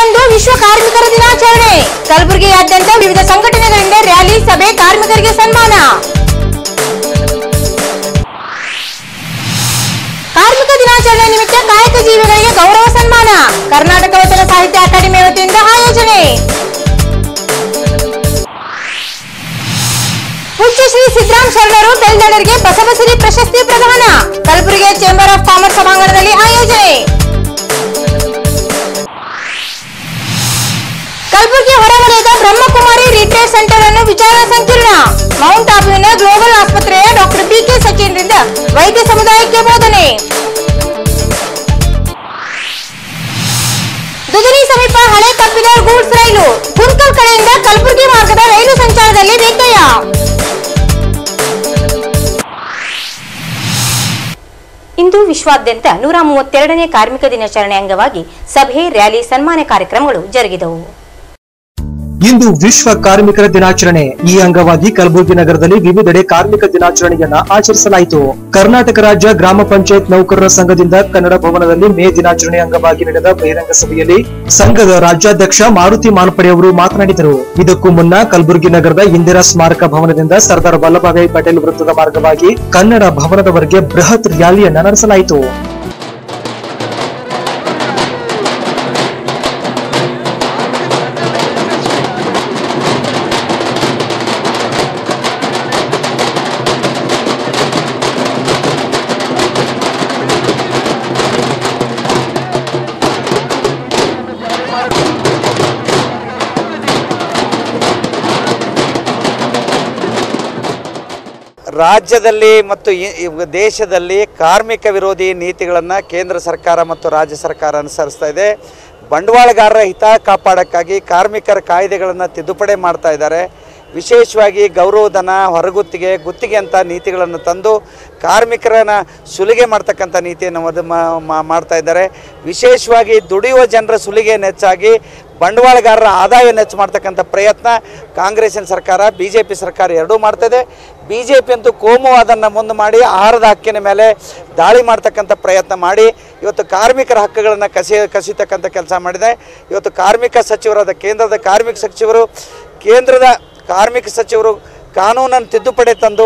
ಇಂದು ವಿಶ್ವ ಕಾರ್ಮಿಕರ ದಿನಾಚರಣೆ ಕಲಬುರಗಿಯಾದ್ಯಂತ ವಿವಿಧ ಸಂಘಟನೆಗಳಿಂದ ರ್ಯಾಲಿ ಸಭೆ ಕಾರ್ಮಿಕರಿಗೆ ಸನ್ಮಾನ ಕಾರ್ಮಿಕ ದಿನಾಚರಣೆ ನಿಮಿತ್ತ ಕಾಯಕ ಜೀವಿಗಳಿಗೆ ಗೌರವ ಸನ್ಮಾನ ಕರ್ನಾಟಕ ವಚನ ಸಾಹಿತ್ಯ ಅಕಾಡೆಮಿ ವತಿಯಿಂದ ಆಯೋಜನೆ ಪೂಜ್ಯ ಶ್ರೀ ಸಿದ್ದರಾಮ್ ಶರಣರು ಬೆಳ್ದಡರಿಗೆ ಬಸವಸಿರಿ ಪ್ರಶಸ್ತಿ ಪ್ರದಾನ ಕಲಬುರಗಿಯ ಚೇಂಬರ್ ಆಫ್ ಕಾಮರ್ಸ್ ಸಭಾಂಗಣದಲ್ಲಿ ಆಯೋಜನೆ ಕಲಬುರಗಿ ಹೊರವಲಯದ ಬ್ರಹ್ಮಕುಮಾರಿ ರಿಟ್ರೇಟ್ ಸೆಂಟರ್ ಅನ್ನು ವಿಚಾರಣಾ ಸಂಕಿರಣ ಮೌಂಟ್ ಆಬುವಿನ ಗ್ಲೋಬಲ್ ಆಸ್ಪತ್ರೆಯ ಡಾಕ್ಟರ್ ಪಿಕೆ ಸಚಿನ್ರಿಂದ ವೈದ್ಯ ಸಮುದಾಯಕ್ಕೆ ಬೋಧನೆ ದುದರಿ ಸಮೀಪ ಹಳೆ ಕಬ್ಬಿದರ್ ಗೂಡ್ಸ್ ರೈಲು ಕುಂಕಲ್ ಕಡೆಯಿಂದ ಕಲಬುರಗಿ ಮಾರ್ಗದ ರೈಲು ಸಂಚಾರದಲ್ಲಿ ವ್ಯತ್ಯಯ ಇಂದು ವಿಶ್ವಾದ್ಯಂತ ನೂರ ಮೂವತ್ತೆರಡನೇ ಕಾರ್ಮಿಕ ದಿನಾಚರಣೆ ಅಂಗವಾಗಿ ಸಭೆ ರ್ಯಾಲಿ ಸನ್ಮಾನ ಕಾರ್ಯಕ್ರಮಗಳು ಜರುಗಿದವು ಇಂದು ವಿಶ್ವ ಕಾರ್ಮಿಕರ ದಿನಾಚರಣೆ ಈ ಅಂಗವಾಗಿ ಕಲಬುರಗಿ ನಗರದಲ್ಲಿ ವಿವಿಧೆಡೆ ಕಾರ್ಮಿಕ ದಿನಾಚರಣೆಯನ್ನ ಆಚರಿಸಲಾಯಿತು ಕರ್ನಾಟಕ ರಾಜ್ಯ ಗ್ರಾಮ ಪಂಚಾಯತ್ ನೌಕರರ ಸಂಘದಿಂದ ಕನ್ನಡ ಭವನದಲ್ಲಿ ಮೇ ದಿನಾಚರಣೆ ಅಂಗವಾಗಿ ನಡೆದ ಬಹಿರಂಗ ಸಭೆಯಲ್ಲಿ ಸಂಘದ ರಾಜ್ಯಾಧ್ಯಕ್ಷ ಮಾರುತಿ ಮಾನ್ಪಡೆ ಅವರು ಮಾತನಾಡಿದರು ಇದಕ್ಕೂ ಮುನ್ನ ಕಲಬುರಗಿ ನಗರದ ಇಂದಿರಾ ಸ್ಮಾರಕ ಭವನದಿಂದ ಸರ್ದಾರ್ ವಲ್ಲಭಭಾಯಿ ಪಟೇಲ್ ವೃತ್ತದ ಮಾರ್ಗವಾಗಿ ಕನ್ನಡ ಭವನದವರೆಗೆ ಬೃಹತ್ ರ್ಯಾಲಿಯನ್ನ ನಡೆಸಲಾಯಿತು ರಾಜ್ಯದಲ್ಲಿ ಮತ್ತು ಈ- ಈ ದೇಶದಲ್ಲಿ ಕಾರ್ಮಿಕ ವಿರೋಧಿ ನೀತಿಗಳನ್ನು ಕೇಂದ್ರ ಸರ್ಕಾರ ಮತ್ತು ರಾಜ್ಯ ಸರ್ಕಾರ ಅನುಸರಿಸ್ತಾ ಇದೆ ಬಂಡವಾಳಗಾರರ ಹಿತ ಕಾಪಾಡೋಕ್ಕಾಗಿ ಕಾರ್ಮಿಕರ ಕಾಯ್ದೆಗಳನ್ನು ತಿದ್ದುಪಡಿ ಮಾಡ್ತಾ ಇದ್ದಾರೆ ವಿಶೇಷವಾಗಿ ಗೌರವಧನ ಹೊರಗುತ್ತಿಗೆ ಗುತ್ತಿಗೆ ಅಂತ ನೀತಿಗಳನ್ನು ತಂದು ಕಾರ್ಮಿಕರನ್ನ ಸುಲಿಗೆ ಮಾಡ್ತಕ್ಕಂಥ ನೀತಿಯನ್ನು ಮದು ಮಾ- ಮಾ- ಮಾಡ್ತಾ ಇದ್ದಾರೆ ವಿಶೇಷವಾಗಿ ದುಡಿಯುವ ಜನರ ಸುಲಿಗೆಯನ್ನು ಹೆಚ್ಚಾಗಿ ಬಂಡವಾಳಗಾರರ ಆದಾಯವನ್ನು ಹೆಚ್ಚು ಮಾಡ್ತಕ್ಕಂಥ ಪ್ರಯತ್ನ ಕಾಂಗ್ರೆಸ್ಸಿನ ಸರ್ಕಾರ ಬಿ ಜೆ ಪಿ ಸರ್ಕಾರ ಎರಡೂ ಮಾಡ್ತದೆ ಬಿ ಜೆ ಪಿ ಅಂತೂ ಕೋಮುವಾದನ್ನು ಮುಂದೆ ಮಾಡಿ ಆಹಾರದ ಹಕ್ಕಿನ ಮೇಲೆ ದಾಳಿ ಮಾಡ್ತಕ್ಕಂಥ ಪ್ರಯತ್ನ ಮಾಡಿ ಇವತ್ತು ಕಾರ್ಮಿಕರ ಹಕ್ಕುಗಳನ್ನು ಕಸಿ ಕಸಿತಕ್ಕಂಥ ಕೆಲಸ ಮಾಡಿದೆ ಇವತ್ತು ಕಾರ್ಮಿಕ ಸಚಿವರಾದ ಕೇಂದ್ರದ ಕಾರ್ಮಿಕ ಸಚಿವರು ಕೇಂದ್ರದ ಕಾರ್ಮಿಕ ಸಚಿವರು ಕಾನೂನನ್ನು ತಿದ್ದುಪಡಿ ತಂದು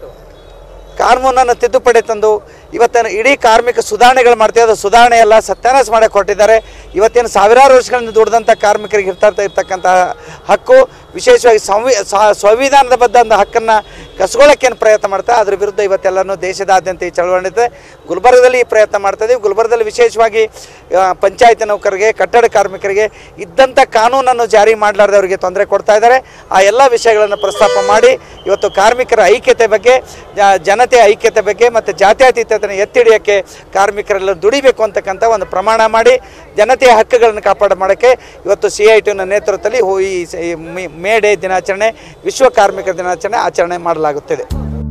ಕಾನೂನನ್ನು ತಿದ್ದುಪಡಿ ತಂದು ಇವತ್ತಿನ ಇಡೀ ಕಾರ್ಮಿಕ ಸುಧಾರಣೆಗಳು ಮಾಡ್ತೀವಿ ಅದು ಸುಧಾರಣೆ ಎಲ್ಲ ಸತ್ಯಾನಾಶ ಮಾಡಕ್ಕೆ ಕೊಟ್ಟಿದ್ದಾರೆ ಇವತ್ತಿನ ಸಾವಿರಾರು ವರ್ಷಗಳಿಂದ ದುಡಿದಂಥ ಕಾರ್ಮಿಕರಿಗೆ ಇರ್ತಾ ಇರ್ತಕ್ಕಂಥ ಹಕ್ಕು ವಿಶೇಷವಾಗಿ ಸಂವಿ ಸ- ಸಂವಿಧಾನದ ಒಂದು ಹಕ್ಕನ್ನು ಕಸ್ಕೊಳ್ಳೋಕ್ಕೇನು ಪ್ರಯತ್ನ ಮಾಡ್ತಾ ಅದ್ರ ವಿರುದ್ಧ ಇವತ್ತೆಲ್ಲನೂ ದೇಶದಾದ್ಯಂತ ಈ ಚಳವಳಿ ನಡೀತದೆ ಗುಲ್ಬರ್ಗದಲ್ಲಿ ಈ ಪ್ರಯತ್ನ ಮಾಡ್ತಾ ಇದೀವಿ ಗುಲ್ಬರ್ಗದಲ್ಲಿ ವಿಶೇಷವಾಗಿ ಆ, ಪಂಚಾಯತ್ ನೌಕರರಿಗೆ ಕಟ್ಟಡ ಕಾರ್ಮಿಕರಿಗೆ ಇದ್ದಂಥ ಕಾನೂನನ್ನು ಜಾರಿ ಮಾಡಲಾರ್ದೆ ಅವರಿಗೆ ತೊಂದರೆ ಕೊಡ್ತಾ ಇದ್ದಾರೆ ಆ ಎಲ್ಲ ವಿಷಯಗಳನ್ನು ಪ್ರಸ್ತಾಪ ಮಾಡಿ ಇವತ್ತು ಕಾರ್ಮಿಕರ ಐಕ್ಯತೆ ಬಗ್ಗೆ ಜ- ಜನತೆಯ ಐಕ್ಯತೆ ಬಗ್ಗೆ ಮತ್ತು ಜಾತ್ಯತೀತತೆಯನ್ನು ಎತ್ತಿಡಿಯೋಕ್ಕೆ ಕಾರ್ಮಿಕರೆಲ್ಲ ದುಡಿಬೇಕು ಅಂತಕ್ಕಂಥ ಒಂದು ಪ್ರಮಾಣ ಮಾಡಿ ಜನತೆಯ ಹಕ್ಕುಗಳನ್ನು ಕಾಪಾಡ ಮಾಡೋಕ್ಕೆ ಇವತ್ತು ಸಿ ಐ ಟಿನ ನೇತೃತ್ವದಲ್ಲಿ ಹೋ- ಈ ಸ- ಈ ಮೇ- ಮೇ ಡೇ ದಿನಾಚರಣೆ ವಿಶ್ವ ಕಾರ್ಮಿಕರ ದಿನಾಚರಣೆ ಆಚರಣೆ ಮಾಡಲಾಗುತ್ತಿದೆ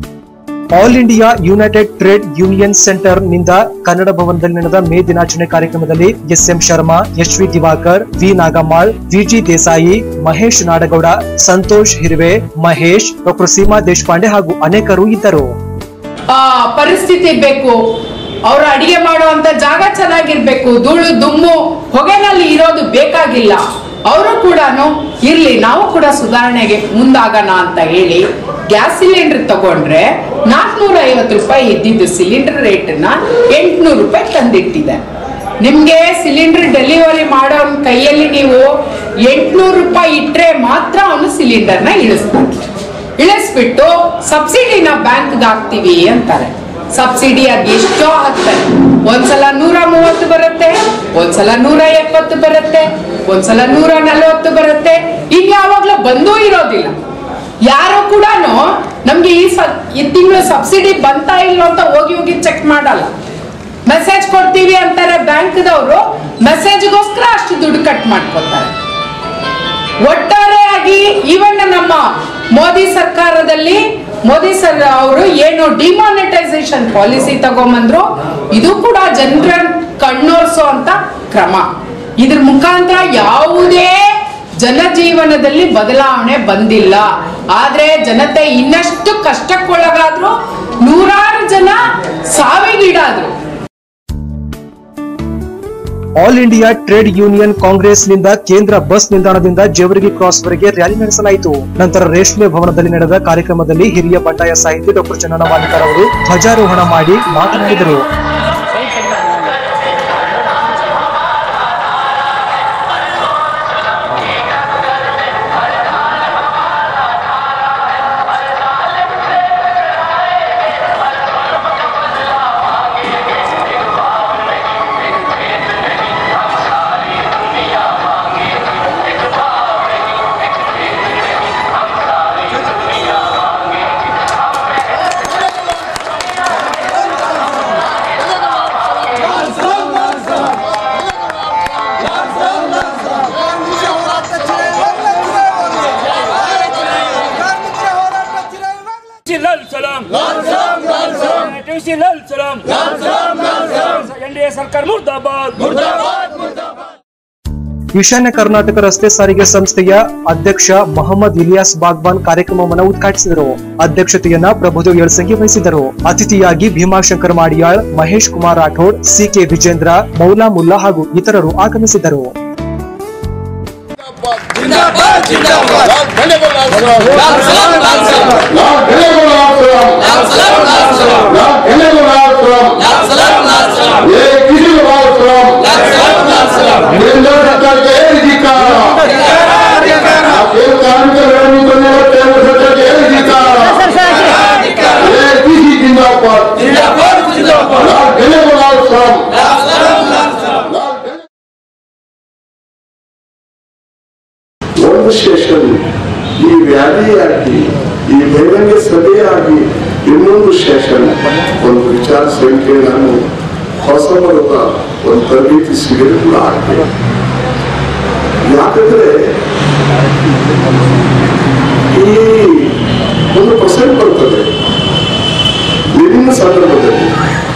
All India United Trade Union Centre ನಿಂದ ಕನ್ನಡ ಭವನದಲ್ಲಿ ನಡೆದ ಮೇ ದಿನಾಚರಣೆ ಕಾರ್ಯಕ್ರಮದಲ್ಲಿ S M Sharma H V Divakar V Nagammal V G Desai Mahesh Nadagouda Santosh Hirve Mahesh doctor Seema Deshpande ಹಾಗೂ ಅನೇಕರು ಇದ್ದರು ಆ ಪರಿಸ್ಥಿತಿ ಬೇಕು ಅವ್ರು ಅಡಿಗೆ ಮಾಡುವಂತ ಜಾಗ ಚೆನ್ನಾಗಿರ್ಬೇಕು ಧೂಳು ದುಮ್ಮು ಹೊಗೆನಲ್ಲಿ ಇರೋದು ಬೇಕಾಗಿಲ್ಲ ಅವರು ಕೂಡ ಇರ್ಲಿ ನಾವು ಕೂಡ ಸುಧಾರಣೆಗೆ ಮುಂದಾಗೋಣ ಅಂತ ಹೇಳಿ ಗ್ಯಾಸ್ ಸಿಲಿಂಡರ್ ತಗೊಂಡ್ರೆ ನಾಲ್ಕನೂರ ಐವತ್ತು ರೂಪಾಯಿ ಇದ್ದಿದ್ದು ಸಿಲಿಂಡರ್ ರೇಟನ್ನ ಎಂಟುನೂರು ರೂಪಾಯಿ ತಂದಿಟ್ಟಿದೆ ನಿಮ್ಗೆ ಸಿಲಿಂಡರ್ ಡೆಲಿವರಿ ಮಾಡೋ ಕೈಯಲ್ಲಿ ನೀವು ಎಂಟುನೂರು ರೂಪಾಯಿ ಇಟ್ರೆ ಮಾತ್ರ ಅವನು ಸಿಲಿಂಡರ್ನ ಇಳಿಸ್ತಾನೆ ಇಳಿಸ್ಬಿಟ್ಟು ಸಬ್ಸಿಡಿನ ಬ್ಯಾಂಕ್ಗೆ ಹಾಕ್ತೀವಿ ಅಂತಾರೆ ಸಬ್ಸಿಡಿ ಅದು ಎಷ್ಟೋ ಹಾಕ್ತಾರೆ ಒಂದ್ಸಲ ನೂರ ಮೂವತ್ತು ಬರುತ್ತೆ ಒಂದ್ಸಲ ನೂರ ಎಪ್ಪತ್ತು ಬರುತ್ತೆ ಒಂದ್ಸಲ ನೂರ ನಲವತ್ತು ಬರುತ್ತೆ ಇನ್ಯಾವಾಗ್ಲೂ ಬಂದೂ ಇರೋದಿಲ್ಲ ಯಾರು ಕೂಡ ನಮ್ಗೆ ಈ ಸ ಈ ತಿಂಗಳು ಸಬ್ಸಿಡಿ ಬಂತಾ ಇಲ್ಲ ಅಂತ ಹೋಗಿ ಹೋಗಿ ಚೆಕ್ ಮಾಡಲ್ಲ ಮೆಸೇಜ್ ಕೊಡ್ತೀವಿ ಅಂತಾರೆ ಬ್ಯಾಂಕ್ದವರು ಮೆಸೇಜ್ಗೋಸ್ಕರ ಅಷ್ಟು ದುಡ್ಡು ಕಟ್ ಮಾಡ್ಕೊತಾರೆ ಒಟ್ಟಾರೆಯಾಗಿ ಇವನ್ ನಮ್ಮ ಮೋದಿ ಸರ್ಕಾರದಲ್ಲಿ ಮೋದಿ ಸರ್ ಅವರು ಏನು ಡಿಮಾನಿಟೈಸೇಷನ್ ಪಾಲಿಸಿ ತಗೊಂಬಂದ್ರು ಇದು ಕೂಡ ಜನರ ಕಣ್ಣೋರ್ಸೋ ಅಂತ ಕ್ರಮ ಇದ್ರ ಮುಖಾಂತರ ಯಾವುದೇ ಜನಜೀವನದಲ್ಲಿ ಬದಲಾವಣೆ ಬಂದಿಲ್ಲ ಆದ್ರೆ ಜನತೆ ಇನ್ನಷ್ಟು ಕಷ್ಟಕ್ಕೊಳಗಾದ್ರು ನೂರಾರು ಜನ ಸಾವಿಗೀಡಾದ್ರು ಆಲ್ ಇಂಡಿಯಾ ಟ್ರೇಡ್ ಯೂನಿಯನ್ ಕಾಂಗ್ರೆಸ್ನಿಂದ ಕೇಂದ್ರ ಬಸ್ ನಿಲ್ದಾಣದಿಂದ ಜೇವರ್ಗಿ ಕ್ರಾಸ್ ವರೆಗೆ ರ್ಯಾಲಿ ನಡೆಸಲಾಯಿತು ನಂತರ ರೇಷ್ಮೆ ಭವನದಲ್ಲಿ ನಡೆದ ಕಾರ್ಯಕ್ರಮದಲ್ಲಿ ಹಿರಿಯ ಬಂಡಾಯ ಸಾಹಿತಿ ಡಾಕ್ಟರ್ ಚನ್ನಣ್ಣ ವಾಲಿಕರ್ ಅವರು ಧ್ವಜಾರೋಹಣ ಮಾಡಿ ಮಾತನಾಡಿದರು लाल सलाम लाल सलाम लाल सलाम टीसी लाल सलाम लाल सलाम लाल सलाम एनडीए सरकार मुर्दाबाद मुर्दाबाद ಈಶಾನ್ಯ ಕರ್ನಾಟಕ ರಸ್ತೆ ಸಾರಿಗೆ ಸಂಸ್ಥೆಯ ಅಧ್ಯಕ್ಷ ಮೊಹಮ್ಮದ್ ಇಲಿಯಾಸ್ ಬಾಗ್ವಾನ್ ಕಾರ್ಯಕ್ರಮವನ್ನು ಉದ್ಘಾಟಿಸಿದರು ಅಧ್ಯಕ್ಷತೆಯನ್ನ ಪ್ರಭುದೇವ್ ಯಳಸಂಗಿ ವಹಿಸಿದರು ಅತಿಥಿಯಾಗಿ ಭೀಮಾಶಂಕರ್ ಮಾಡಿಯಾಳ್ ಮಹೇಶ್ ಕುಮಾರ್ ರಾಠೋಡ್ ಸಿಕೆ ವಿಜೇಂದ್ರ ಮೌಲಾ ಮುಲ್ಲಾ ಹಾಗೂ ಇತರರು ಆಗಮಿಸಿದರು ಒಂದು ಸ್ಟೇಷನ್ ಈ ವ್ಯಾಲಿಯಾಗಿ ಈ ಬಹಿರಂಗ ಸಭೆಯಾಗಿ ಇನ್ನೊಂದು ಸ್ಟೇಷನ್ ಒಂದು ವಿಚಾರ ಸಂಖ್ಯೆ ನಾನು ಹೊಸ ಮೂಲಕ ಒಂದು ತರಬೇತಿ ಶಿಬಿರ ಕೂಡ ಆಗ್ತದೆ ಯಾಕಂದ್ರೆ ಈ ಒಂದು ಪರ್ಸೆಂಟ್ ಬರ್ತದೆ ವಿಭಿನ್ನ ಸಂದರ್ಭದಲ್ಲಿ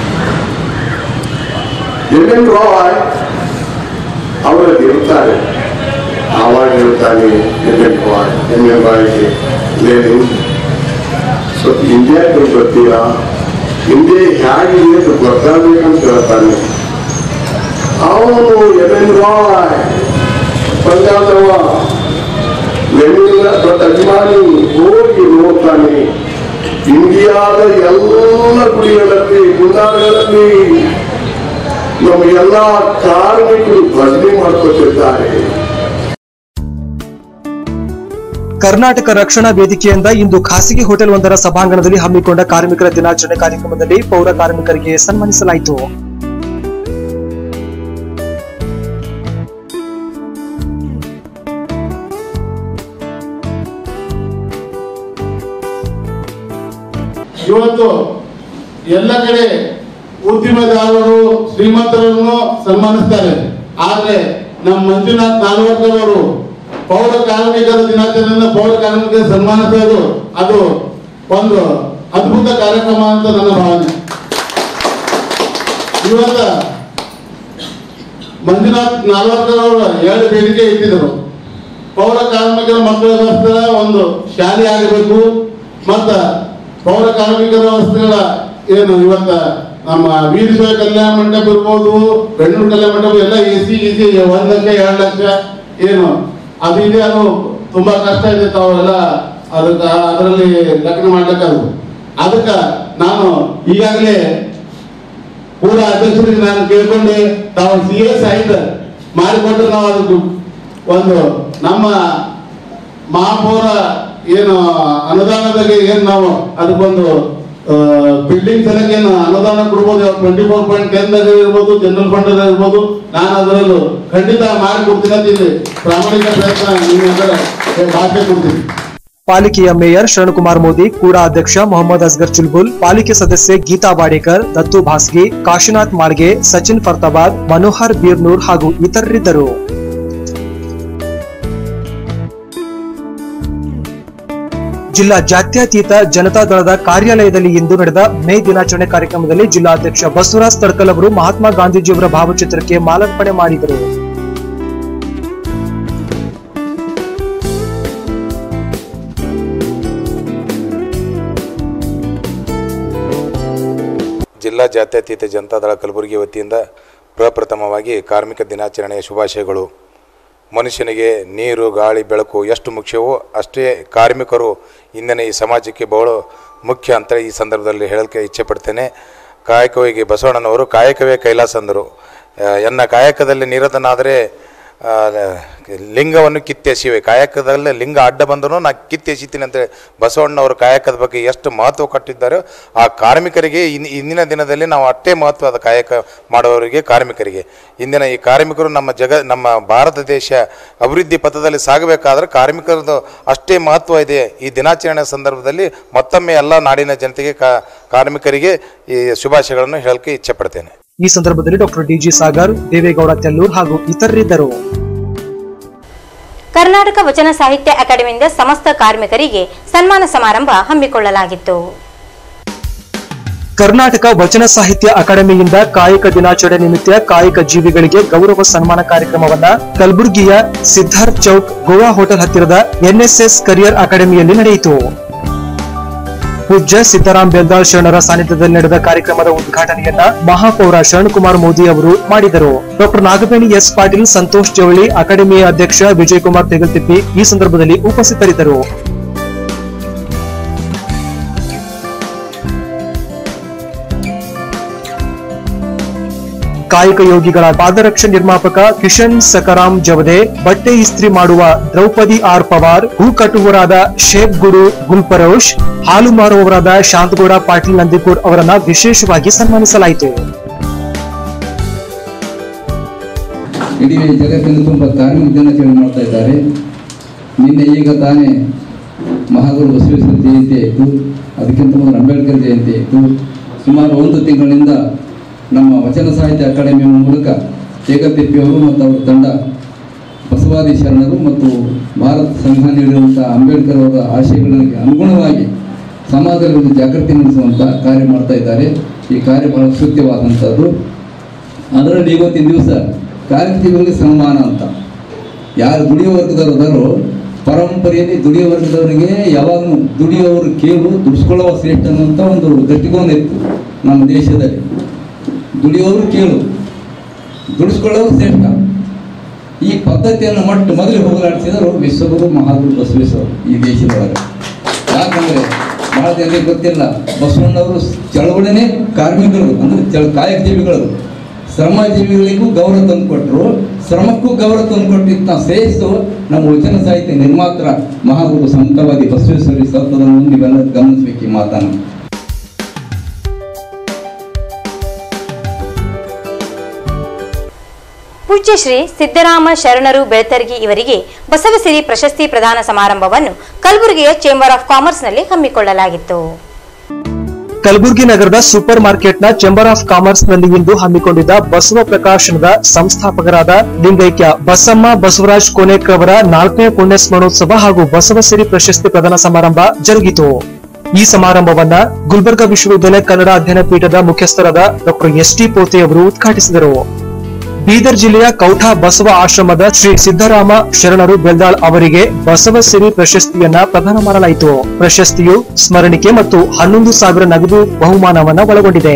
ಎನ್ ಎನ್ ರಾಯ್ ಅವರಲ್ಲಿ ಇರ್ತಾರೆ ಆವಾಗ ಹೇಳ್ತಾನೆ N N Roy N N ರಾಯ್ಗೆ ಲೇನಿನ್ ಸ್ವಲ್ಪ ಇಂಡಿಯಾಕ್ಕೆ ಬರ್ತೀರಾ ಇಂಡಿಯಾ ಹೇಗಿದೆ ಅಂತ ಗೊತ್ತಾಗಬೇಕಂತ ಹೇಳ್ತಾನೆ ಅವನು ಎನ್ ಎನ್ ರಾಯ್ ಪಂಜಾಬವ ಲೆನಿನ್ ದೊಡ್ಡ ಅಭಿಮಾನಿ ಹೋಗಿ ನೋಡ್ತಾನೆ ಇಂಡಿಯಾದ ಎಲ್ಲ ಗುಡಿಗಳಲ್ಲಿ ಗುಂಡಾಗಳಲ್ಲಿ ನಮ್ಮ ಎಲ್ಲ ಕಾರ್ಮಿಕರು ಭಜನೆ ಮಾಡ್ಕೊತಿದ್ದಾರೆ ಕರ್ನಾಟಕ ರಕ್ಷಣಾ ವೇದಿಕೆಯಿಂದ ಇಂದು ಖಾಸಗಿ ಹೋಟೆಲ್ ಒಂದರ ಸಭಾಂಗಣದಲ್ಲಿ ಹಮ್ಮಿಕೊಂಡ ಕಾರ್ಮಿಕರ ದಿನಾಚರಣೆ ಕಾರ್ಯಕ್ರಮದಲ್ಲಿ ಪೌರ ಕಾರ್ಮಿಕರಿಗೆ ಸನ್ಮಾನಿಸಲಾಯಿತು ಇವತ್ತು ಎಲ್ಲ ಕಡೆ ಉದ್ಯಮದಾರರು ಶ್ರೀಮಂತರನ್ನು ಸನ್ಮಾನಿಸ್ತಾರೆ ಆದ್ರೆ ನಮ್ಮ ಮಂಜುನಾಥ್ ನಾಲ್ವರ್ಕರ್ ಅವರು ಪೌರ ಕಾರ್ಮಿಕರ ದಿನಾಚರಣೆಯನ್ನು ಪೌರ ಕಾರ್ಮಿಕರಿಗೆ ಸನ್ಮಾನಿಸೋದು ಅದು ಒಂದು ಅದ್ಭುತ ಕಾರ್ಯಕ್ರಮ ಅಂತ ನನ್ನ ಭಾವನೆ ಇವತ್ತ ಮಂಜುನಾಥ್ ನಾಲ್ವರ್ಕರ್ ಅವರು ಎರಡು ಬೇಡಿಕೆ ಇಟ್ಟಿದ್ರು ಪೌರ ಕಾರ್ಮಿಕರ ಮಕ್ಕಳಿಗೋಸ್ಕರ ಒಂದು ಶಾಲೆ ಆಗಬೇಕು ಮತ್ತ ಪೌರ ಕಾರ್ಮಿಕರ ವ್ಯವಸ್ಥೆಗಳ ಏನು ಇವತ್ತ ನಮ್ಮ ವೀರಶೈವ ಕಲ್ಯಾಣ ಮಂಟಪ ಇರ್ಬೋದು ಬೆಣ್ಣೂರು ಕಲ್ಯಾಣ ಮಂಟಪ ಎಲ್ಲ ಎ ಸಿ ಸಿ ಒಂದ್ ಲಕ್ಷ ಎರಡು ಲಕ್ಷ ಏನು ಅದು ಇದೆ ಅದು ತುಂಬಾ ಕಷ್ಟ ಇದೆ ತಾವೆಲ್ಲ ಅದಕ್ಕೆ ಅದರಲ್ಲಿ ಲಗ್ನ ಮಾಡ್ಲಿಕ್ಕೆ ಅದು ಅದಕ್ಕೆ ನಾನು ಈಗಾಗಲೇ ಪೂರ ಅಧ್ಯಕ್ಷರಿಗೆ ನಾನು ಕೇಳ್ಕೊಂಡೆ ತಾವು ಸಿ ಎಸ್ ಆಯ್ತು ಮಾಡಿಕೊಟ್ರೆ ನಾವು ಅದಕ್ಕೆ ಒಂದು ನಮ್ಮ ಮಹಾಪೌರ ಏನು ಅನುದಾನದಾಗೆ ಏನ್ ನಾವು ಅದಕ್ಕೊಂದು ಬಿಲ್ಡಿಂಗ್ ಸಲಕ್ಕೆ ಏನು ಅನುದಾನ ಕೊಡ್ಬೋದು ಟ್ವೆಂಟಿ ಫೋರ್ ಪಾಯಿಂಟ್ ಟೆನ್ ಇರ್ಬೋದು ಜನರಲ್ ಫಂಡ್ ಇರ್ಬೋದು ನಾನು ಅದರಲ್ಲೂ ಖಂಡಿತ ಮಾಡಿ ಕೊಡ್ತೀನಿ ಅಂತ ಇಲ್ಲಿ ಪ್ರಾಮಾಣಿಕ ಪ್ರಯತ್ನ ನಿಮ್ಮ ಭಾಷೆ ಕೊಡ್ತೀನಿ ಪಾಲಿಕೆಯ ಮೇಯರ್ ಶರಣಕುಮಾರ್ ಮೋದಿ ಕೂಡ ಅಧ್ಯಕ್ಷ ಮೊಹಮ್ಮದ್ ಅಸ್ಗರ್ ಚುಲ್ಬುಲ್ ಪಾಲಿಕೆ ಸದಸ್ಯೆ ಗೀತಾ ವಾಡೇಕರ್ ದತ್ತು ಭಾಸ್ಗಿ ಕಾಶಿನಾಥ್ ಮಾಳ್ಗೆ ಸಚಿನ್ ಫರ್ತಾಬಾದ್ ಮನೋಹರ್ ಬೀರ್ನೂರ್ ಹಾಗೂ ಇತರರಿದ್ದರು ಜಿಲ್ಲಾ ಜಾತ್ಯತೀತ ಜನತಾದಳದ ಕಾರ್ಯಾಲಯದಲ್ಲಿ ಇಂದು ನಡೆದ ಮೇ ದಿನಾಚರಣೆ ಕಾರ್ಯಕ್ರಮದಲ್ಲಿ ಜಿಲ್ಲಾಧ್ಯಕ್ಷ ಬಸವರಾಜ್ ತಡ್ಕಲ್ ಅವರು ಮಹಾತ್ಮ ಗಾಂಧೀಜಿಯವರ ಭಾವಚಿತ್ರಕ್ಕೆ ಮಾಲಾರ್ಪಣೆ ಮಾಡಿದರು ಜಿಲ್ಲಾ ಜಾತ್ಯತೀತ ಜನತಾದಳ ಕಲಬುರಗಿ ವತಿಯಿಂದ ಪ್ರಪ್ರಥಮವಾಗಿ ಕಾರ್ಮಿಕ ದಿನಾಚರಣೆಯ ಶುಭಾಶಯಗಳು ಮನುಷ್ಯನಿಗೆ ನೀರು ಗಾಳಿ ಬೆಳಕು ಎಷ್ಟು ಮುಖ್ಯವೋ ಅಷ್ಟೇ ಕಾರ್ಮಿಕರು ಇಂದಿನ ಈ ಸಮಾಜಕ್ಕೆ ಬಹಳ ಮುಖ್ಯ ಅಂತ ಈ ಸಂದರ್ಭದಲ್ಲಿ ಹೇಳಲಿಕ್ಕೆ ಇಚ್ಛೆ ಪಡ್ತೇನೆ ಕಾಯಕವಿಗೆ ಬಸವಣ್ಣನವರು ಕಾಯಕವೇ ಕೈಲಾಸ ಅಂದರು ಆ, ಎನ್ನ ಕಾಯಕದಲ್ಲಿ ನಿರತನಾದರೆ ಆ, ಲಿಂಗವನ್ನು ಕಿತ್ತೆಸಿವೆ ಕಾಯಕದಲ್ಲೇ ಲಿಂಗ ಅಡ್ಡ ಬಂದರೂ ನಾ ಕಿತ್ತೆಸಿತೀನಿ ಅಂತ ಬಸವಣ್ಣವರು ಕಾಯಕದ ಬಗ್ಗೆ ಎಷ್ಟು ಮಹತ್ವ ಕೊಟ್ಟಿದ್ದಾರೋ ಆ ಕಾರ್ಮಿಕರಿಗೆ ಇನ್ ಇಂದಿನ ದಿನದಲ್ಲಿ ನಾವು ಅಷ್ಟೇ ಮಹತ್ವದ ಕಾಯಕ ಮಾಡುವವರಿಗೆ ಕಾರ್ಮಿಕರಿಗೆ ಇಂದಿನ ಈ ಕಾರ್ಮಿಕರು ನಮ್ಮ ಜಗ ನಮ್ಮ ಭಾರತ ದೇಶ ಅಭಿವೃದ್ಧಿ ಪಥದಲ್ಲಿ ಸಾಗಬೇಕಾದ್ರೆ ಕಾರ್ಮಿಕರದ್ದು ಅಷ್ಟೇ ಮಹತ್ವ ಇದೆ ಈ ದಿನಾಚರಣೆ ಸಂದರ್ಭದಲ್ಲಿ ಮತ್ತೊಮ್ಮೆ ಎಲ್ಲ ನಾಡಿನ ಜನತೆಗೆ ಕಾ ಕಾರ್ಮಿಕರಿಗೆ ಈ ಶುಭಾಶಯಗಳನ್ನು ಹೇಳಕ್ಕೆ ಇಚ್ಛೆ ಪಡ್ತೇನೆ ಈ ಸಂದರ್ಭದಲ್ಲಿ ಡಾಕ್ಟರ್ ಡಿಜಿ ಸಾಗರ್ ದೇವೇಗೌಡ ತೆಲ್ಲೂರ್ ಹಾಗೂ ಇತರರಿದ್ದರು ಕರ್ನಾಟಕ ವಚನ ಸಾಹಿತ್ಯ ಅಕಾಡೆಮಿಯಿಂದ ಸಮಸ್ತ ಕಾರ್ಮಿಕರಿಗೆ ಸನ್ಮಾನ ಸಮಾರಂಭ ಹಮ್ಮಿಕೊಳ್ಳಲಾಗಿತ್ತು ಕರ್ನಾಟಕ ವಚನ ಸಾಹಿತ್ಯ ಅಕಾಡೆಮಿಯಿಂದ ಕಾಯಕ ದಿನಾಚರಣೆ ನಿಮಿತ್ತ ಕಾಯಕ ಜೀವಿಗಳಿಗೆ ಗೌರವ ಸನ್ಮಾನ ಕಾರ್ಯಕ್ರಮವನ್ನ ಕಲಬುರಗಿಯ ಸಿದ್ಧಾರ್ಥ್ ಚೌಕ್ ಗೋವಾ ಹೋಟೆಲ್ ಹತ್ತಿರದ ಎನ್ಎಸ್ಎಸ್ ಕರಿಯರ್ ಅಕಾಡೆಮಿಯಲ್ಲಿ ನಡೆಯಿತು ಪೂಜ್ಯ ಸಿದ್ದರಾಮ್ ಬೆಲ್ದಾಳ್ ಶರಣರ ಸಾನ್ನಿಧ್ಯದಲ್ಲಿ ನಡೆದ ಕಾರ್ಯಕ್ರಮದ ಉದ್ಘಾಟನೆಯನ್ನ ಮಹಾಪೌರ ಶರಣಕುಮಾರ್ ಮೋದಿ ಅವರು ಮಾಡಿದರು ಡಾಕ್ಟರ್ ನಾಗವೇಣಿ ಎಸ್ ಪಾಟೀಲ್ ಸಂತೋಷ್ ಜವಳಿ ಅಕಾಡೆಮಿಯ ಅಧ್ಯಕ್ಷ ವಿಜಯ್ ಕುಮಾರ್ ತೆಗಲ್ತಿಪ್ಪಿ ಈ ಸಂದರ್ಭದಲ್ಲಿ ಉಪಸ್ಥಿತರಿದ್ದರು ಕಾಯಕ ಯೋಗಿಗಳ ಪಾದರಕ್ಷೆ ನಿರ್ಮಾಪಕ ಕಿಶನ್ ಸಕರಾಮ್ ಜವದೆ ಬಟ್ಟೆ ಇಸ್ತ್ರಿ ಮಾಡುವ ದ್ರೌಪದಿ ಆರ್ ಪವಾರ್ ಹೂ ಕಟ್ಟುವವರಾದ ಶೇಖ್ ಗುರು ಗುಲ್ಪರೋಶ್ ಹಾಲು ಮಾರುವವರಾದ ಶಾಂತಗೌಡ ಪಾಟೀಲ್ ನಂದಿಕೂರ್ ಅವರನ್ನ ವಿಶೇಷವಾಗಿ ಸನ್ಮಾನಿಸಲಾಯಿತು ಇಡೀ ಜಗತ್ತಿನ ತುಂಬ ಕಾರ್ಮಿಕ ದಿನಾಚರಣೆ ಮಾಡ್ತಾ ಇದ್ದಾರೆ ನಿನ್ನೆ ಈಗ ತಾನೇ ಮಹಾಗುರು ಬಸವೇಶ್ವರ ಜಯಂತಿ ಆಯಿತು ಅದಕ್ಕಿಂತ ಮೊದಲು ಅಂಬೇಡ್ಕರ್ ಜಯಂತಿ ಆಯಿತು ಸುಮಾರು ಒಂದು ತಿಂಗಳಿನಿಂದ ನಮ್ಮ ವಚನ ಸಾಹಿತ್ಯ ಅಕಾಡೆಮಿಯ ಮೂಲಕ ಅವರು ಮತ್ತು ಅವರ ತಂಡ ಬಸವಾದಿ ಶರಣರು ಮತ್ತು ಭಾರತ ಸಂವಿಧಾನ ನೀಡಿರುವಂಥ ಅಂಬೇಡ್ಕರ್ ಅವರ ಆಶಯಗಳಿಗೆ ಅನುಗುಣವಾಗಿ ಸಮಾಜದಲ್ಲಿ ಒಂದು ಜಾಗೃತಿ ಮೂಡಿಸುವಂಥ ಕಾರ್ಯ ಮಾಡ್ತಾ ಇದ್ದಾರೆ ಈ ಕಾರ್ಯ ಬಹಳ ಸ್ತುತ್ಯವಾದಂಥದ್ದು ಅದರಲ್ಲಿ ಇವತ್ತಿನ ದಿವಸ ಕಾರ್ಮಿಕರಿಗೆ ಸನ್ಮಾನ ಅಂತ ಯಾರು ದುಡಿಯೋ ವರ್ಗದವರು ಅದಾರೋ ಪರಂಪರೆಯಲ್ಲಿ ದುಡಿಯೋ ವರ್ಗದವರಿಗೆ ಯಾವಾಗಲೂ ದುಡಿಯೋರು ಕೇಳು ದುಡಿಸ್ಕೊಳ್ಳುವ ಶ್ರೇಷ್ಠ ಅನ್ನುವಂಥ ಒಂದು ದೃಷ್ಟಿಕೋನ ಇತ್ತು ನಮ್ಮ ದೇಶದಲ್ಲಿ ದುಡಿಯೋರು ಕೇಳು ದುಡಿಸ್ಕೊಳ್ಳೋರು ಶ್ರೇಷ್ಠ ಈ ಪದ್ಧತಿಯನ್ನು ಮೊಟ್ಟ ಮೊದಲು ಹೋಗಲಾಡಿಸಿದರು ವಿಶ್ವಗುರು ಮಹಾಗುರು ಬಸವೇಶ್ವರ ಈ ದೇಶದೊಳಗೆ ಯಾಕಂದ್ರೆ ಬಹಳ ಜನರಿಗೆ ಗೊತ್ತಿಲ್ಲ ಬಸವಣ್ಣವರು ಚಳವಳಿನೇ ಕಾರ್ಮಿಕರು ಅಂದ್ರೆ ಚಳ ಕಾಯಕ ಜೀವಿಗಳು ಶ್ರಮಜೀವಿಗಳಿಗೂ ಗೌರವ ತಂದುಕೊಟ್ರು ಶ್ರಮಕ್ಕೂ ಗೌರವ ತಂದುಕೊಟ್ಟಿದ್ದ ಶ್ರೇಷ್ಠ ನಮ್ಮ ವಚನ ಸಾಹಿತ್ಯ ನಿರ್ಮಾತ್ರ ಮಹಾಗುರು ಸಂತವಾದಿ ಬಸವೇಶ್ವರಿ ಸತ್ವವನ್ನು ನೀವೆಲ್ಲ ಗಮನಿಸಬೇಕು ಈ ಮಾತನ್ನು ಪೂಜ್ಯ ಶ್ರೀ ಸಿದ್ದರಾಮ ಶರಣರು ಬೆಳ್ತರ್ಗಿ ಇವರಿಗೆ ಬಸವಸಿರಿ ಪ್ರಶಸ್ತಿ ಪ್ರದಾನ ಸಮಾರಂಭವನ್ನು ಕಲಬುರಗಿಯ ಚೇಂಬರ್ ಆಫ್ ಕಾಮರ್ಸ್ನಲ್ಲಿ ಹಮ್ಮಿಕೊಳ್ಳಲಾಗಿತ್ತು ಕಲಬುರಗಿ ನಗರದ ಸೂಪರ್ ಮಾರ್ಕೆಟ್ನ ಚೇಂಬರ್ ಆಫ್ ಕಾಮರ್ಸ್ ನಲ್ಲಿ ಇಂದು ಹಮ್ಮಿಕೊಂಡಿದ್ದ ಬಸವ ಪ್ರಕಾಶನದ ಸಂಸ್ಥಾಪಕರಾದ ಲಿಂಗೈಕ್ಯ ಬಸಮ್ಮ ಬಸವರಾಜ್ ಕೋನೇಕರ್ ಅವರ ನಾಲ್ಕನೇ ಪುಣ್ಯ ಸ್ಮರಣೋತ್ಸವ ಹಾಗೂ ಬಸವಸಿರಿ ಪ್ರಶಸ್ತಿ ಪ್ರದಾನ ಸಮಾರಂಭ ಜರುಗಿತು ಈ ಸಮಾರಂಭವನ್ನ ಗುಲ್ಬರ್ಗಾ ವಿಶ್ವವಿದ್ಯಾಲಯ ಕನ್ನಡ ಅಧ್ಯಯನ ಪೀಠದ ಮುಖ್ಯಸ್ಥರಾದ ಡಾಕ್ಟರ್ ಎಸ್ ಟಿ ಪೋತೆ ಅವರು ಉದ್ಘಾಟಿಸಿದರು ಬೀದರ್ ಜಿಲ್ಲೆಯ ಕೌಠ ಬಸವ ಆಶ್ರಮದ ಶ್ರೀ ಸಿದ್ದರಾಮ ಶರಣರು ಬೆಲ್ದಾಳ್ ಅವರಿಗೆ ಬಸವ ಸಿರಿ ಪ್ರಶಸ್ತಿಯನ್ನ ಪ್ರದಾನ ಮಾಡಲಾಯಿತು ಪ್ರಶಸ್ತಿಯು ಸ್ಮರಣಿಕೆ ಮತ್ತು ಹನ್ನೊಂದು ಸಾವಿರ ನಗದು ಬಹುಮಾನವನ್ನ ಒಳಗೊಂಡಿದೆ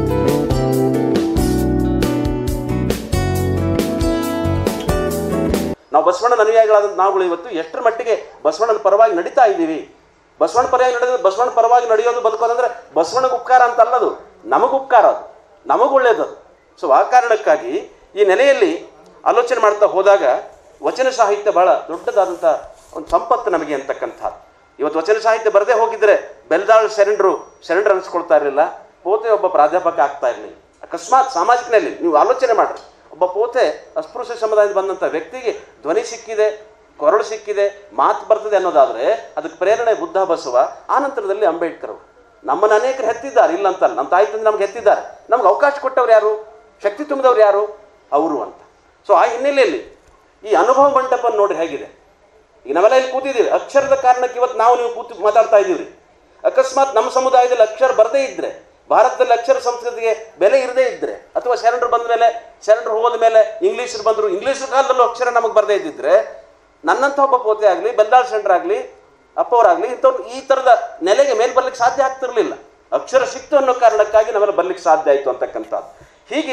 ನಾವು ಬಸವಣ್ಣನ ಅನುಯಾಯಿಗಳಾದ ನಾವುಗಳು ಇವತ್ತು ಎಷ್ಟರ ಮಟ್ಟಿಗೆ ಬಸವಣ್ಣನ ಪರವಾಗಿ ನಡೀತಾ ಇದ್ದೀವಿ ಬಸವಣ್ಣ ಪರವಾಗಿ ನಡೆದ ಬಸವಣ್ಣ ಪರವಾಗಿ ನಡೆಯೋದು ಬದುಕೋದಂದ್ರೆ ಬಸವಣ್ಣಗೆ ಉಪಕಾರ ಅಂತ ಅಲ್ಲದು ನಮಗೂ ಉಪಕಾರ ಅದು ನಮಗೂ ಒಳ್ಳೇದದು ಸೊ ಆ ಕಾರಣಕ್ಕಾಗಿ ಈ ನೆಲೆಯಲ್ಲಿ ಆಲೋಚನೆ ಮಾಡ್ತಾ ಹೋದಾಗ ವಚನ ಸಾಹಿತ್ಯ ಬಹಳ ದೊಡ್ಡದಾದಂಥ ಒಂದು ಸಂಪತ್ತು ನಮಗೆ ಅಂತಕ್ಕಂಥದ್ದು ಇವತ್ತು ವಚನ ಸಾಹಿತ್ಯ ಬರದೇ ಹೋಗಿದ್ರೆ ಬೆಲ್ದಾಳ್ ಶರಣರು ಶರಣರು ಅನಿಸ್ಕೊಳ್ತಾ ಇರಲಿಲ್ಲ ಪೋತೆ ಒಬ್ಬ ಪ್ರಾಧ್ಯಾಪಕ ಆಗ್ತಾ ಇರಲಿಲ್ಲ ಅಕಸ್ಮಾತ್ ಸಾಮಾಜಿಕನಲ್ಲಿ ನೀವು ಆಲೋಚನೆ ಮಾಡ್ರಿ ಒಬ್ಬ ಪೋತೆ ಅಸ್ಪೃಶ್ಯ ಸಮುದಾಯದಿಂದ ಬಂದಂಥ ವ್ಯಕ್ತಿಗೆ ಧ್ವನಿ ಸಿಕ್ಕಿದೆ ಕೊರಳು ಸಿಕ್ಕಿದೆ ಮಾತು ಬರ್ತದೆ ಅನ್ನೋದಾದ್ರೆ ಅದಕ್ಕೆ ಪ್ರೇರಣೆ ಬುದ್ಧ ಬಸವ ಆ ನಂತರದಲ್ಲಿ ಅಂಬೇಡ್ಕರ್ ಅವರು ನಮ್ಮನ್ನು ಅನೇಕರು ಹೆತ್ತಿದ್ದಾರೆ ಇಲ್ಲ ಅಂತಲ್ಲ ನಮ್ಮ ತಾಯಿ ತಂದೆ ನಮ್ಗೆ ಹೆತ್ತಿದ್ದಾರೆ ನಮ್ಗೆ ಅವಕಾಶ ಕೊಟ್ಟವ್ರು ಯಾರು ಶಕ್ತಿ ತುಂಬಿದವ್ರು ಯಾರು ಅವರು ಅಂತ ಸೊ ಆ ಹಿನ್ನೆಲೆಯಲ್ಲಿ ಈ ಅನುಭವ ಮಂಟಪ ನೋಡ್ರಿ ಹೇಗಿದೆ ಈಗ ನಾವೆಲ್ಲ ಇಲ್ಲಿ ಕೂತಿದ್ದೀವಿ ಅಕ್ಷರದ ಕಾರಣಕ್ಕೆ ಇವತ್ತು ನಾವು ನೀವು ಕೂತು ಮಾತಾಡ್ತಾ ಇದ್ದೀವಿ ಅಕಸ್ಮಾತ್ ನಮ್ಮ ಸಮುದಾಯದಲ್ಲಿ ಅಕ್ಷರ ಬರದೇ ಇದ್ರೆ ಭಾರತದಲ್ಲಿ ಅಕ್ಷರ ಸಂಸ್ಕೃತಿಗೆ ಬೆಲೆ ಇರದೇ ಇದ್ರೆ ಅಥವಾ ಶರಣರು ಬಂದ ಮೇಲೆ ಶರಣರು ಹೋದ ಮೇಲೆ ಇಂಗ್ಲೀಷರು ಬಂದರು ಇಂಗ್ಲೀಷ್ ಕಾಲದಲ್ಲೂ ಅಕ್ಷರ ನಮಗೆ ಬರದೇ ಇದ್ದಿದ್ರೆ ನನ್ನಂಥ ಒಬ್ಬ ಪೋತೆ ಆಗಲಿ ಬೆಲ್ದಾಳ್ ಶರಣರಾಗಲಿ ಅಪ್ಪವರಾಗಲಿ ಇಂಥವ್ರು ಈ ಥರದ ನೆಲೆಗೆ ಮೇಲೆ ಬರ್ಲಿಕ್ಕೆ ಸಾಧ್ಯ ಆಗ್ತಿರ್ಲಿಲ್ಲ ಅಕ್ಷರ ಸಿಕ್ತು ಅನ್ನೋ ಕಾರಣಕ್ಕಾಗಿ ನಾವೆಲ್ಲ ಬರ್ಲಿಕ್ಕೆ ಸಾಧ್ಯ ಆಯಿತು ಅಂತಕ್ಕಂಥದ್ದು ಹೀಗೆ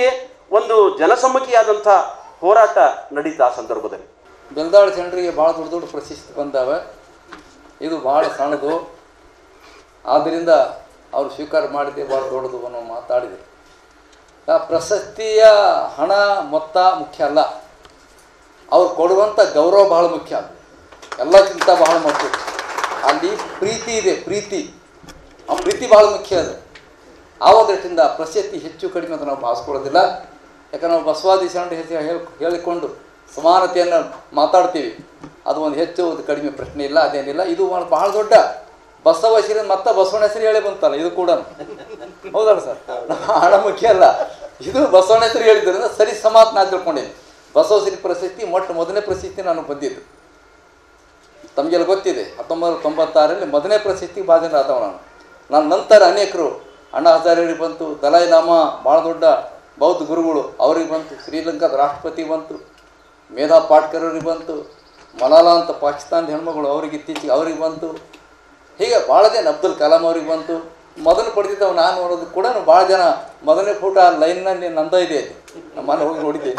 ಒಂದು ಜನಸಮ್ಮುಖಿಯಾದಂಥ ಹೋರಾಟ ನಡೀತಾ ಆ ಸಂದರ್ಭದಲ್ಲಿ ಬೆಲ್ದಾಳ ಜನರಿಗೆ ಭಾಳ ದೊಡ್ಡ ದೊಡ್ಡ ಪ್ರಶಸ್ತಿ ಬಂದಾವೆ ಇದು ಭಾಳ ಸಣ್ಣದು ಆದ್ದರಿಂದ ಅವರು ಸ್ವೀಕಾರ ಮಾಡಿದೆ ಭಾಳ ದೊಡ್ಡದು ಅನ್ನೋ ಮಾತಾಡಿದರು ಆ ಪ್ರಶಸ್ತಿಯ ಹಣ ಮೊತ್ತ ಮುಖ್ಯ ಅಲ್ಲ ಅವ್ರು ಕೊಡುವಂಥ ಗೌರವ ಭಾಳ ಮುಖ್ಯ ಎಲ್ಲಕ್ಕಿಂತ ಭಾಳ ಮುಖ್ಯ ಅಲ್ಲಿ ಪ್ರೀತಿ ಇದೆ ಪ್ರೀತಿ ಆ ಪ್ರೀತಿ ಭಾಳ ಮುಖ್ಯ ಅದು ಆ ದೃಷ್ಟಿಯಿಂದ ಪ್ರಶಸ್ತಿ ಹೆಚ್ಚು ಕಡಿಮೆ ಅಂತ ನಾವು ಭಾವಿಸ್ಕೊಳ್ಳೋದಿಲ್ಲ ಯಾಕಂದ್ರೆ ನಾವು ಬಸವಾದಿ ಶರಣ ಹೆಸರು ಹೇಳಿ ಹೇಳಿಕೊಂಡು ಸಮಾನತೆಯನ್ನು ಮಾತಾಡ್ತೀವಿ ಅದು ಒಂದು ಹೆಚ್ಚು ಒಂದು ಕಡಿಮೆ ಪ್ರಶ್ನೆ ಇಲ್ಲ ಅದೇನಿಲ್ಲ ಇದು ಒಂದು ಬಹಳ ದೊಡ್ಡ ಬಸವ ಹೆಸರಿನ ಮತ್ತೆ ಬಸವಣ್ಣ ಹೆಸರು ಹೇಳಿ ಬಂತಲ್ಲ ಇದು ಕೂಡ ಹೌದಲ್ಲ ಸರ್ ಹಣ ಮುಖ್ಯ ಅಲ್ಲ ಇದು ಬಸವಣ್ಣ ಹೆಸರು ಹೇಳಿದ್ರಿಂದ ಸರಿ ಸಮಾತ್ ನಾ ತಿಳ್ಕೊಂಡೇನೆ ಬಸವಶ್ರೀ ಪ್ರಶಸ್ತಿ ಮೊಟ್ಟ ಮೊದಲನೇ ಪ್ರಶಸ್ತಿ ನಾನು ಬಂದಿದ್ದು ತಮಗೆಲ್ಲ ಗೊತ್ತಿದೆ ಹತ್ತೊಂಬತ್ತು ನೂರ ತೊಂಬತ್ತಾರರಲ್ಲಿ ಮೊದಲನೇ ಪ್ರಶಸ್ತಿ ಭಾಜನರಾದವ ನಾನು ನನ್ನ ನಂತರ ಅನೇಕರು ಅಣ್ಣ ಹಜಾರಿಯವರಿಗೆ ಬಂತು ದಲೈ ಲಾಮ ಭಾಳ ದೊಡ್ಡ ಬೌದ್ಧ ಗುರುಗಳು ಅವ್ರಿಗೆ ಬಂತು ಶ್ರೀಲಂಕಾದ ರಾಷ್ಟ್ರಪತಿ ಬಂತು ಮೇಧಾ ಪಾಟ್ಕರ್ ಅವ್ರಿಗೆ ಬಂತು ಮಲಾಲಾ ಅಂತ ಪಾಕಿಸ್ತಾನದ ಹೆಣ್ಮಗಳು ಅವ್ರಿಗೆ ಇತ್ತೀಚೆಗೆ ಅವ್ರಿಗೆ ಬಂತು ಹೀಗೆ ಭಾಳ ಜನ ಅಬ್ದುಲ್ ಕಲಾಂ ಅವ್ರಿಗೆ ಬಂತು ಮೊದಲು ಪಡೆದಿದ್ದವು ನಾನು ನೋಡೋದು ಕೂಡ ಭಾಳ ಜನ ಮೊದಲನೇ ಫೋಟೋ ಆ ಲೈನ್ನಲ್ಲಿ ನಂದ ಇದೆ ನಮ್ಮ ಮನೆ ಹೋಗಿ ನೋಡಿದ್ದೆ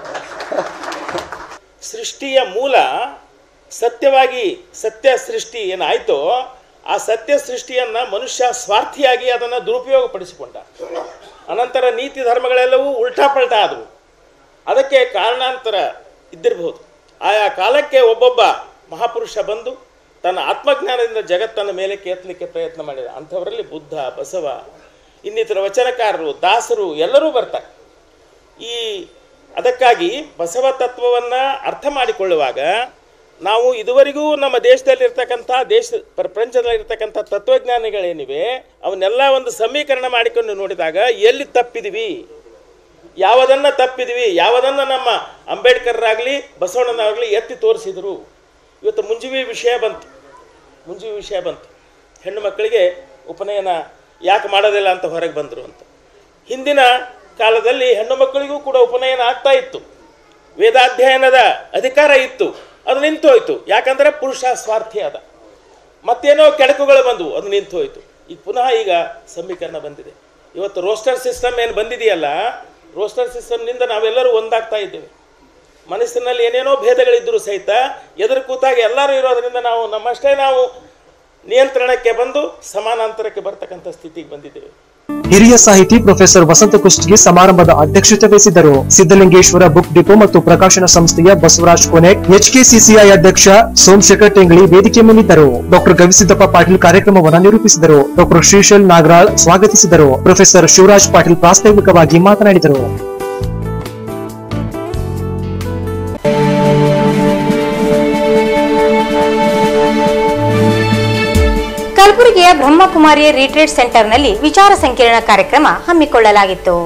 ಸೃಷ್ಟಿಯ ಮೂಲ ಸತ್ಯವಾಗಿ ಸತ್ಯ ಸೃಷ್ಟಿ ಏನಾಯ್ತೋ ಆ ಸತ್ಯ ಸೃಷ್ಟಿಯನ್ನು ಮನುಷ್ಯ ಸ್ವಾರ್ಥಿಯಾಗಿ ಅದನ್ನು ದುರುಪಯೋಗಪಡಿಸಿಕೊಂಡ ಅನಂತರ ನೀತಿ ಧರ್ಮಗಳೆಲ್ಲವೂ ಉಲ್ಟಾ ಪಲ್ಟಾ ಆದವು ಅದಕ್ಕೆ ಕಾರಣಾಂತರ ಇದ್ದಿರಬಹುದು ಆಯಾ ಕಾಲಕ್ಕೆ ಒಬ್ಬೊಬ್ಬ ಮಹಾಪುರುಷ ಬಂದು ತನ್ನ ಆತ್ಮಜ್ಞಾನದಿಂದ ಜಗತ್ತನ್ನು ಮೇಲೆ ಕೆತ್ತಲಿಕ್ಕೆ ಪ್ರಯತ್ನ ಮಾಡಿದ ಅಂಥವರಲ್ಲಿ ಬುದ್ಧ ಬಸವ ಇನ್ನಿತರ ವಚನಕಾರರು ದಾಸರು ಎಲ್ಲರೂ ಬರ್ತಾರೆ ಈ ಅದಕ್ಕಾಗಿ ಬಸವ ತತ್ವವನ್ನು ಅರ್ಥ ಮಾಡಿಕೊಳ್ಳುವಾಗ ನಾವು ಇದುವರೆಗೂ ನಮ್ಮ ದೇಶದಲ್ಲಿರ್ತಕ್ಕಂಥ ದೇಶ ಪ್ರಪಂಚದಲ್ಲಿರ್ತಕ್ಕಂಥ ತತ್ವಜ್ಞಾನಿಗಳೇನಿವೆ ಅವನ್ನೆಲ್ಲ ಒಂದು ಸಮೀಕರಣ ಮಾಡಿಕೊಂಡು ನೋಡಿದಾಗ ಎಲ್ಲಿ ತಪ್ಪಿದ್ವಿ ಯಾವುದನ್ನು ತಪ್ಪಿದ್ವಿ ಯಾವುದನ್ನು ನಮ್ಮ ಅಂಬೇಡ್ಕರ್ರಾಗಲಿ ಬಸವಣ್ಣನಾಗಲಿ ಎತ್ತಿ ತೋರಿಸಿದರು ಇವತ್ತು ಮುಂಜುವಿ ವಿಷಯ ಬಂತು ಮುಂಜುವಿ ವಿಷಯ ಬಂತು ಹೆಣ್ಣು ಮಕ್ಕಳಿಗೆ ಉಪನಯನ ಯಾಕೆ ಮಾಡೋದಿಲ್ಲ ಅಂತ ಹೊರಗೆ ಬಂದರು ಅಂತ ಹಿಂದಿನ ಕಾಲದಲ್ಲಿ ಹೆಣ್ಣು ಮಕ್ಕಳಿಗೂ ಕೂಡ ಉಪನಯನ ಆಗ್ತಾ ಇತ್ತು ವೇದಾಧ್ಯಯನದ ಅಧಿಕಾರ ಇತ್ತು ಅದು ನಿಂತು ಹೋಯ್ತು ಯಾಕಂದರೆ ಪುರುಷ ಸ್ವಾರ್ಥಿ ಅದ ಮತ್ತೇನೋ ಕೆಡಕುಗಳು ಬಂದವು ಅದು ನಿಂತು ಹೋಯ್ತು ಈಗ ಪುನಃ ಈಗ ಸಮೀಕರಣ ಬಂದಿದೆ ಇವತ್ತು ರೋಸ್ಟರ್ ಸಿಸ್ಟಮ್ ಏನು ಬಂದಿದೆಯಲ್ಲ ರೋಸ್ಟರ್ ಸಿಸ್ಟಮ್ನಿಂದ ನಾವೆಲ್ಲರೂ ಒಂದಾಗ್ತಾ ಇದ್ದೇವೆ ಮನಸ್ಸಿನಲ್ಲಿ ಏನೇನೋ ಭೇದಗಳಿದ್ದರೂ ಸಹಿತ ಎದುರು ಕೂತಾಗ ಎಲ್ಲರೂ ಇರೋದರಿಂದ ನಾವು ನಮ್ಮಷ್ಟೇ ನಾವು ನಿಯಂತ್ರಣಕ್ಕೆ ಬಂದು ಸಮಾನಾಂತರಕ್ಕೆ ಬರ್ತಕ್ಕಂಥ ಸ್ಥಿತಿಗೆ ಬಂದಿದ್ದೇವೆ ಹಿರಿಯ ಸಾಹಿತಿ ಪ್ರೊಫೆಸರ್ ವಸಂತ ಕುಷ್ಟಗಿ ಸಮಾರಂಭದ ಅಧ್ಯಕ್ಷತೆ ವಹಿಸಿದ್ದರು ಸಿದ್ದಲಿಂಗೇಶ್ವರ ಬುಕ್ ಡಿಪೋ ಮತ್ತು ಪ್ರಕಾಶನ ಸಂಸ್ಥೆಯ ಬಸವರಾಜ್ ಕೊನೆಕ್ ಎಚ್ಕೆಸಿಸಿಐ ಅಧ್ಯಕ್ಷ ಸೋಮಶೇಖರ್ ಟೆಂಗಳಿ ವೇದಿಕೆ ಮೇಲಿದ್ದರು ಡಾಕ್ಟರ್ ಗವಿಸಿದ್ದಪ್ಪ ಪಾಟೀಲ್ ಕಾರ್ಯಕ್ರಮವನ್ನು ನಿರೂಪಿಸಿದರು ಡಾಕ್ಟರ್ ಶ್ರೀಶೈಲ್ ನಾಗರಾಳ್ ಸ್ವಾಗತಿಸಿದರು ಪ್ರೊಫೆಸರ್ ಶಿವರಾಜ್ ಪಾಟೀಲ್ ಪ್ರಾಸ್ತಾವಿಕವಾಗಿ ಮಾತನಾಡಿದರು ಕಲಬುರಗಿಯ ಬ್ರಹ್ಮಕುಮಾರಿ ರಿಟ್ರೀಟ್ ಸೆಂಟರ್ನಲ್ಲಿ ವಿಚಾರ ಸಂಕಿರಣ ಕಾರ್ಯಕ್ರಮ ಹಮ್ಮಿಕೊಳ್ಳಲಾಗಿತ್ತು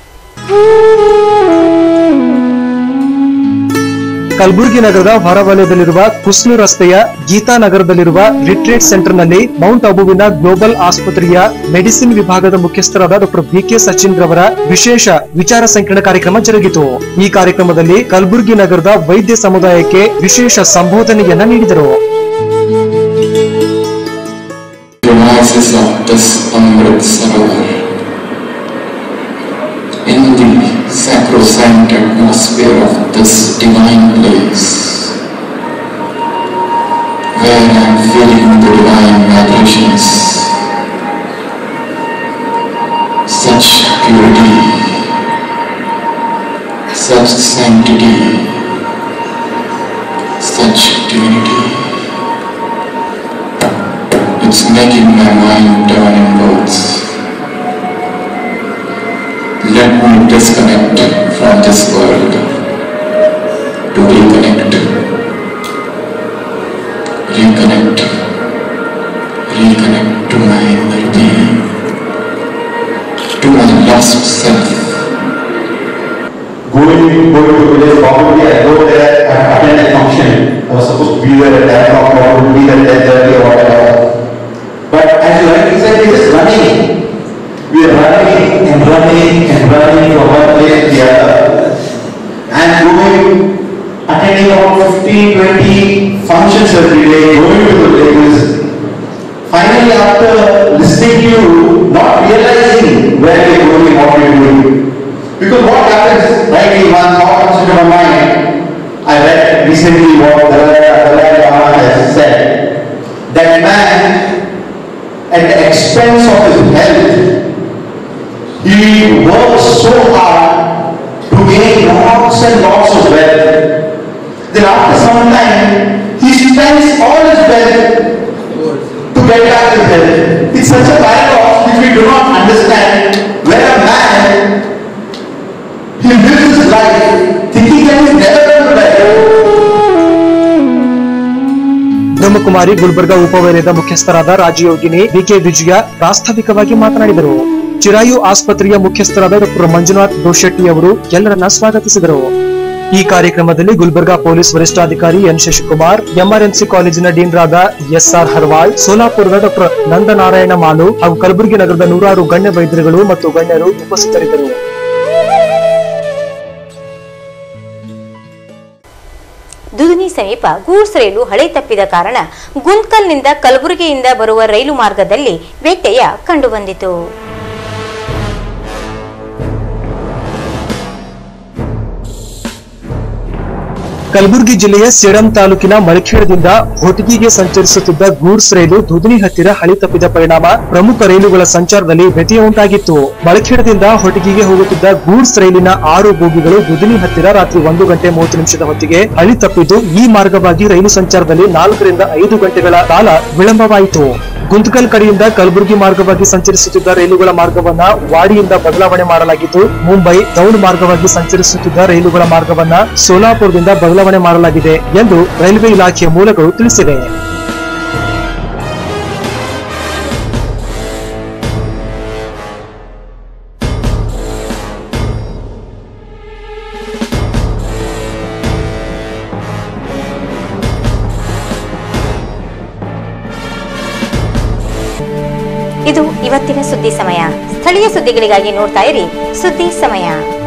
ಕಲಬುರಗಿ ನಗರದ ಹೊರವಲಯದಲ್ಲಿರುವ ಕುಸ್ನು ರಸ್ತೆಯ ಗೀತಾನಗರದಲ್ಲಿರುವ ರಿಟ್ರೀಟ್ ಸೆಂಟರ್ನಲ್ಲಿ ಮೌಂಟ್ ಅಬುವಿನ ಗ್ಲೋಬಲ್ ಆಸ್ಪತ್ರೆಯ ಮೆಡಿಸಿನ್ ವಿಭಾಗದ ಮುಖ್ಯಸ್ಥರಾದ ಡಾಕ್ಟರ್ ಬಿಕೆ ಸಚಿನ್ ರವರ ವಿಶೇಷ ವಿಚಾರ ಸಂಕಿರಣ ಕಾರ್ಯಕ್ರಮ ಜರುಗಿತು ಈ ಕಾರ್ಯಕ್ರಮದಲ್ಲಿ ಕಲಬುರಗಿ ನಗರದ ವೈದ್ಯ ಸಮುದಾಯಕ್ಕೆ ವಿಶೇಷ ಸಂಬೋಧನೆಯನ್ನ ನೀಡಿದರು rises of this Amrit Sarovar. In the sacrosanct atmosphere of this divine place, where I am feeling the divine vibrations, such purity, such sanctity, such divinity. It's making my mind turn inwards. Let me disconnect from this world to reconnect. Reconnect. Reconnect to my inner being. To my lost self. going, going to village, probably I go there and attend a function. I was supposed to be there at that o'clock, or to be there at 10:30 or whatever. But as you rightly said, it is running. We are running and running and running from one place to the other. And going, attending about 15, 20 functions every day, going to the villages. Finally, after listening to you, not realizing where we are going, what we are doing. Because what happens, rightly, one thought comes into my mind. I read recently what the Dalai Lama has said. That man, at the expense of his health, he works so hard to gain lots and lots of wealth. Then after some time, he spends all his wealth to get back his health. It's such a paradox which we do not understand where a man he lives his life thinking that he's never going to die. Brahmakumari Gulbarga ಉಪವಲಯದ ಮುಖ್ಯಸ್ಥರಾದ ರಾಜಯೋಗಿನಿ BK ವಿಜಯ ಪ್ರಾಸ್ತಾವಿಕವಾಗಿ ಮಾತನಾಡಿದರು ಚಿರಾಯು ಆಸ್ಪತ್ರೆಯ ಮುಖ್ಯಸ್ಥರಾದ doctor Manjunath ದೋಶೆಟ್ಟಿ ಅವರು ಎಲ್ಲರನ್ನ ಸ್ವಾಗತಿಸಿದರು ಈ ಕಾರ್ಯಕ್ರಮದಲ್ಲಿ ಗುಲ್ಬರ್ಗಾ ಪೊಲೀಸ್ ವರಿಷ್ಠಾಧಿಕಾರಿ ಎನ್ ಶಶಿಕುಮಾರ್ ಎಂಆರ್ಎಂಸಿ ಕಾಲೇಜಿನ ಡೀನ್ರಾದ ಎಸ್ಆರ್ ಹರ್ವಾಳ್ ಸೋಲಾಪುರದ ಡಾಕ್ಟರ್ ನಂದನಾರಾಯಣ ಮಾಲು ಹಾಗೂ ಕಲಬುರಗಿ ನಗರದ ನೂರಾರು ಗಣ್ಯ ವೈದ್ಯರುಗಳು ಮತ್ತು ಗಣ್ಯರು ಉಪಸ್ಥಿತರಿದ್ದರು ದುದುನಿ ಸಮೀಪ ಗೂಡ್ಸ್ ರೈಲು ಹಳೆ ತಪ್ಪಿದ ಕಾರಣ ಗುಂತ್ಕಲ್ನಿಂದ ಕಲಬುರಗಿಯಿಂದ ಬರುವ ರೈಲು ಮಾರ್ಗದಲ್ಲಿ ವ್ಯತ್ಯಯ ಕಂಡುಬಂದಿತು ಕಲಬುರಗಿ ಜಿಲ್ಲೆಯ ಸೇಡಂ ತಾಲೂಕಿನ ಮಳಖೇಡದಿಂದ ಹೊಟಗಿಗೆ ಸಂಚರಿಸುತ್ತಿದ್ದ ಗೂಡ್ಸ್ ರೈಲು ದುದುನಿ ಹತ್ತಿರ ಹಳಿ ತಪ್ಪಿದ ಪರಿಣಾಮ ಪ್ರಮುಖ ರೈಲುಗಳ ಸಂಚಾರದಲ್ಲಿ ವ್ಯತ್ಯಯ ಉಂಟಾಗಿತ್ತು ಮಳಖೇಡದಿಂದ ಹೊಟಗಿಗೆ ಹೋಗುತ್ತಿದ್ದ ಗೂಡ್ಸ್ ರೈಲಿನ ಆರು ಬೋಗಿಗಳು ದುದುನಿ ಹತ್ತಿರ ರಾತ್ರಿ ಒಂದು ಗಂಟೆ ಮೂವತ್ತು ನಿಮಿಷದ ಹೊತ್ತಿಗೆ ಹಳಿ ತಪ್ಪಿದ್ದು ಈ ಮಾರ್ಗವಾಗಿ ರೈಲು ಸಂಚಾರದಲ್ಲಿ ನಾಲ್ಕರಿಂದ ಐದು ಗಂಟೆಗಳ ಕಾಲ ವಿಳಂಬವಾಯಿತು ಗುಂತಕಲ್ ಕಡೆಯಿಂದ ಕಲಬುರಗಿ ಮಾರ್ಗವಾಗಿ ಸಂಚರಿಸುತ್ತಿದ್ದ ರೈಲುಗಳ ಮಾರ್ಗವನ್ನ ವಾಡಿಯಿಂದ ಬದಲಾವಣೆ ಮಾಡಲಾಗಿದ್ದು ಮುಂಬೈ ದೌಡ್ ಮಾರ್ಗವಾಗಿ ಸಂಚರಿಸುತ್ತಿದ್ದ ರೈಲುಗಳ ಮಾರ್ಗವನ್ನ ಸೋಲಾಪುರದಿಂದ ಬದಲಾವಣೆ ಮಾಡಲಾಗಿದೆ ಎಂದು ರೈಲ್ವೆ ಇಲಾಖೆಯ ಮೂಲಗಳು ತಿಳಿಸಿವೆ ಇದು ಇವತ್ತಿನ ಸುದ್ದಿ ಸಮಯ ಸ್ಥಳೀಯ ಸುದ್ದಿಗಳಿಗಾಗಿ ನೋಡ್ತಾ ಇರಿ ಸುದ್ದಿ ಸಮಯ